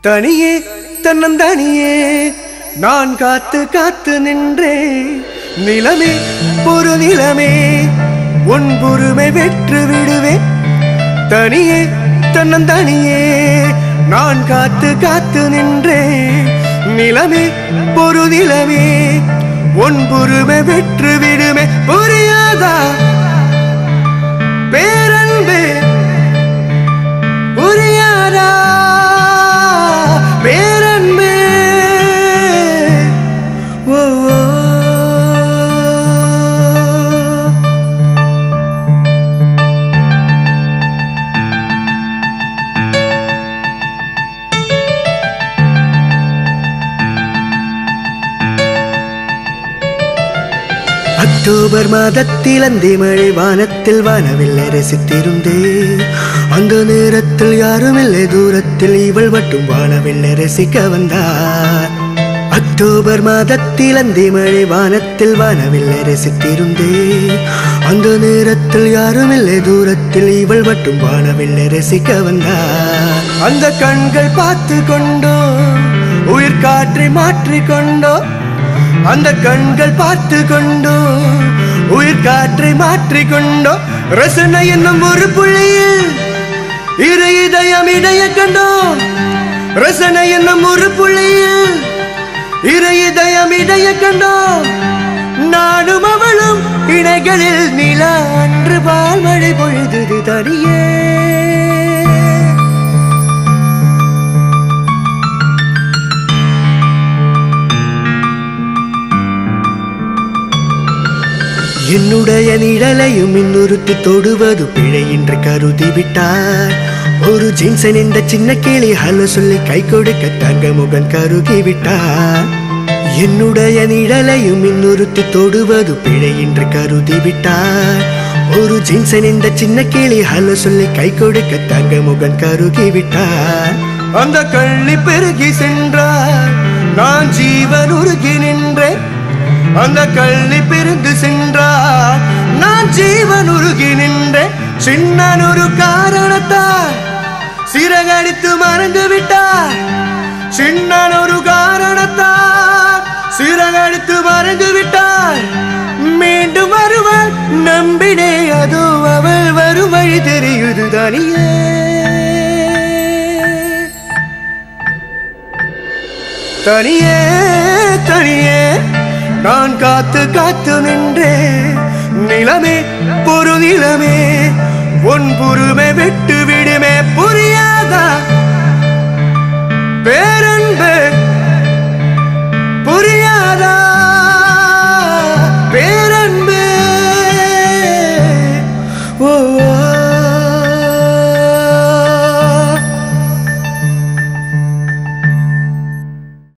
தனியே தன்னந்தனியே நான் காத்து காத்து நின்றேன் நிலமே ஒரு நிலமே உன் பொறுமை வெற்று விடுவேன் தனியே தன்னந்தனியே நான் காத்து காத்து நின்றேன் நிலமே ஒரு நிலமே உன் பொறுமை வெற்று விடுமே புரியாதா பேரன்பே புரியாதா பேரன்பே ஓ ஓ. அக்டோபர் மாதத்தில் அந்தி மழை வானத்தில் வானவில்லை ரசித்திருந்தே அந்த நேரத்தில் யாரும் இல்லை தூரத்தில் இவள் மட்டும் வானவில்லை ரசிக்க வந்தார் அக்டோபர் மாதத்தில் அந்தி மழை வானத்தில் வானவில்லை ரசித்திருந்தே அந்த நேரத்தில் யாரும் இல்லை தூரத்தில் இவள் மட்டும் வானவில்லை ரசிக்க வந்தார் அந்த கண்கள் பார்த்து கொண்டோ உயிர் காற்றை மாற்றிக் கொண்டோ அந்த கண்கள் பார்த்து கொண்டோ உயிர் காற்றை மாற்றிக் கொண்டோ ரசனை என்னும் ஒரு புள்ளியில் இரு இதயம் இடைய கண்டோ ரசனை என்னும் ஒரு புள்ளியில் இரு இதயம் இடைய கண்டோ நானும் அவளும் இணைகளில் நில அன்று பால் மழை பொழுது தனியே என்னுடைய நிழலையும் இன்னொருத்தி தொடுவது பிழை என்று கருதி விட்டார் ஒரு ஜீன்சன் இந்த சின்ன கிளி ஹலோ சொல்லி கை கொடுக்க தங்க முகன் கருகி விட்டார் என்னுடைய நிழலையும் இன்னொருத்தி தொடுவது பிழை என்று கருதி விட்டார் ஒரு ஜீன்சன் இந்த சின்ன கிளி ஹலோ சொல்லி கை கொடுக்க தங்க முகன் கருகி விட்டார் அந்த கள்ளி பெருகி சென்றார் நான் ஜீவன் உருகி நின்றேன் அந்த கள்ளி பிரிந்து சென்றார் நான் ஜீவன் உருகி நின்றேன் சின்னன் ஒரு காரணத்தால் சிறகடித்து மறந்து விட்டார் சின்னன் ஒரு காரணத்தால் சிறகடித்து மறந்து விட்டார் மீண்டும் வருவாள் நம்பினே அதோ அவள் வரும் வழி தெரியுது தனியே தனியே தனியே நான் காத்து காத்து நின்றேன் நிலமே பொரு நிலமே உன் பொறுமை விட்டு விடுமே புரியாதா